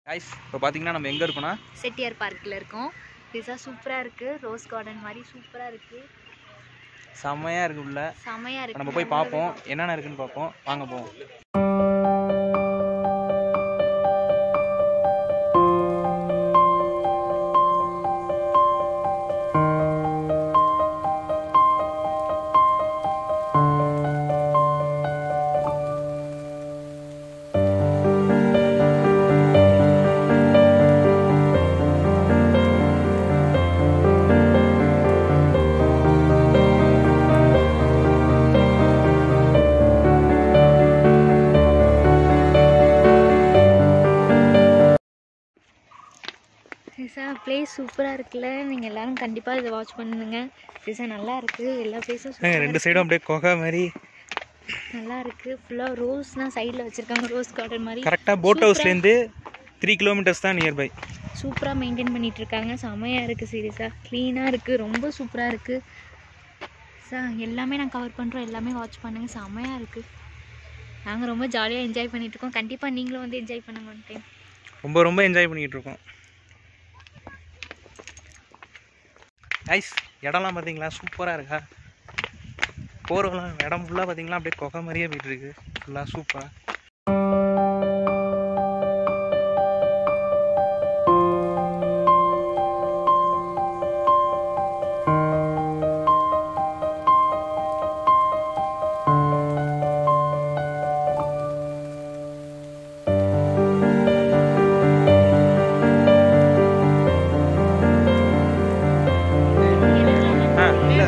guys இப்போ பார்த்தீங்கன்னா நம்ம எங்கே இருக்கோம்னா செட்டியார் பார்க்கில் இருக்கோம் பிஸா சூப்பராக இருக்குது ரோஸ் கார்டன் மாதிரி சூப்பராக இருக்குது செம்மையாக இருக்கு உள்ள செமையாக இருக்குது நம்ம போய் பார்ப்போம் என்னென்ன இருக்குன்னு பார்ப்போம் வாங்க போவோம் பிஸா பிளேஸ் சூப்பராக இருக்குல்ல நீங்கள் எல்லாரும் கண்டிப்பாக இதை வாட்ச் பண்ணுங்க பிஸா நல்லா இருக்குது எல்லா பிளேஸும் ரெண்டு சைடும் அப்படியே கொகை மாதிரி நல்லா இருக்குது ஃபுல்லாக ரோஸ்லாம் சைடில் வச்சுருக்காங்க ரோஸ் கார்டன் மாதிரி கரெக்டாக போட் ஹவுஸ்லேருந்து த்ரீ கிலோமீட்டர்ஸ் தான் நியர்பை சூப்பராக மெயின்டைன் பண்ணிட்டு இருக்காங்க செமையாக இருக்குது சீரியஸாக க்ளீனாக இருக்குது ரொம்ப சூப்பராக இருக்குது சார் எல்லாமே நான் கவர் பண்ணுறோம் எல்லாமே வாட்ச் பண்ணுங்கள் செமையாக இருக்குது நாங்கள் ரொம்ப ஜாலியாக என்ஜாய் பண்ணிட்டு இருக்கோம் கண்டிப்பாக நீங்களும் வந்து என்ஜாய் பண்ணுங்க ஒன் டைம் ரொம்ப ரொம்ப என்ஜாய் பண்ணிகிட்டு இருக்கோம் ஐஸ் இடம்லாம் பார்த்தீங்களா சூப்பராக இருக்கா போகிறவங்களாம் இடம் ஃபுல்லாக பார்த்தீங்களா அப்படியே கொகை மாதிரியே போயிட்டு இருக்கு ஃபுல்லாக சூப்பராக ஆ இல்லை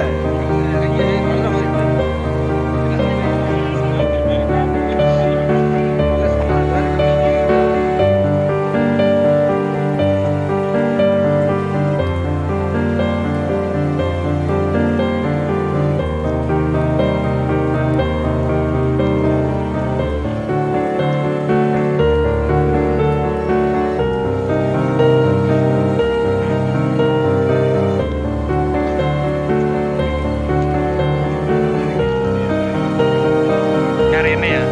யார் என்னையா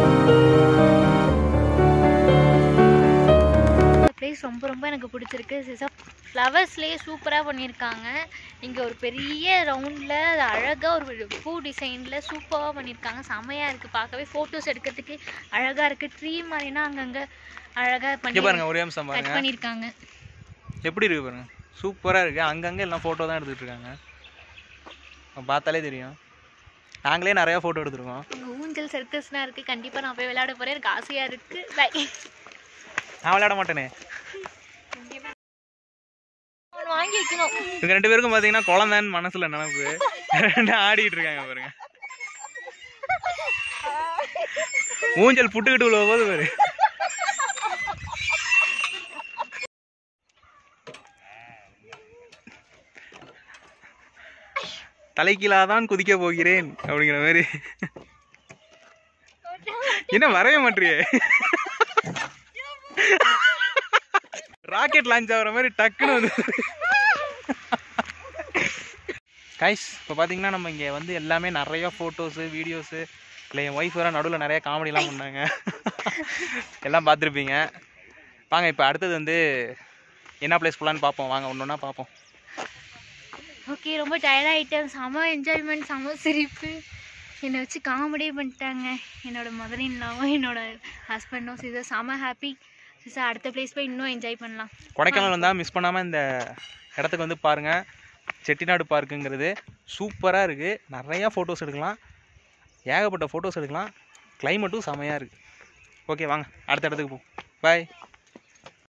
இந்த பிளேஸ் ரொம்ப ரொம்ப எனக்கு பிடிச்சிருக்கு சிசா ஃப்ளவர்ஸ்லேயே சூப்பராக பண்ணியிருக்காங்க இங்கே ஒரு பெரிய ரவுண்டில் அது அழகாக ஒரு பூ டிசைனில் சூப்பராக பண்ணியிருக்காங்க செமையாக இருக்குது பார்க்கவே ஃபோட்டோஸ் எடுக்கிறதுக்கு அழகாக இருக்குது ட்ரீ மாதிரினா அங்கங்கே அழகாக இங்கே பண்ணி பாருங்க ஒரே நிமிஷம் கட் பாருங்க பண்ணியிருக்காங்க எப்படி இருக்கு பாருங்க சூப்பராக இருக்கு அங்கங்கே எல்லாம் ஃபோட்டோ தான் எடுத்துகிட்டு இருக்காங்க அப்ப பார்த்தாலே தெரியும் நாங்களே நிறையா ஃபோட்டோ எடுத்துருக்கோம் இங்கே ஊஞ்சல் சர்க்கஸ்லாம் இருக்குது கண்டிப்பாக நான் போய் விளையாட போகிறேன் எனக்கு ஆசையாக இருக்குது பை நான் விளையாட மாட்டேனே ஒன்று வாங்கி வைக்கணும் இவங்க ரெண்டு பேருக்கும் பார்த்தீங்கன்னா குழந்தைன்னு மனசில் நினப்பு ரெண்டு ஆடிட்டு இருக்காங்க பாருங்க ஊஞ்சல் புட்டுக்கிட்டு உள்ள போது பாரு தலைக்கீழாதான் குதிக்க போகிறேன் அப்படிங்கிற மாதிரி என்ன வரைய மாட்டியே ராக்கெட் லான்ச் ஆகுற மாதிரி டக்குன்னு வந்து கைஸ் இப்போ பார்த்தீங்கன்னா நம்ம இங்கே வந்து எல்லாமே நிறைய ஃபோட்டோஸு வீடியோஸு இல்லை என் ஒய்ஃப் வேறு நடுவில் நிறைய காமெடிலாம் பண்ணாங்க எல்லாம் பார்த்துருப்பீங்க வாங்க இப்போ அடுத்தது வந்து என்ன பிளேஸ் போகலான்னு பார்ப்போம் வாங்க ஒன்று ஒன்றா பார்ப்போம் ஓகே ரொம்ப டயர்டாகிட்டேன் செம என்ஜாய்மெண்ட் செம சிரிப்பு என்னை வச்சு காமெடியே பண்ணிட்டாங்க என்னோட மதர் இல்லாவும் என்னோட ஹஸ்பண்டும் சிசா செம ஹாப்பி சிசா அடுத்த பிளேஸ் போய் இன்னும் என்ஜாய் பண்ணலாம் கொடைக்கானல் வந்தால் மிஸ் பண்ணாமல் இந்த இடத்துக்கு வந்து பாருங்கள் செட்டிநாடு பார்க்குங்கிறது சூப்பராக இருக்குது நிறையா ஃபோட்டோஸ் எடுக்கலாம் ஏகப்பட்ட ஃபோட்டோஸ் எடுக்கலாம் கிளைமேட்டும் செமையாக இருக்குது ஓகே வாங்க அடுத்த இடத்துக்கு போ பாய்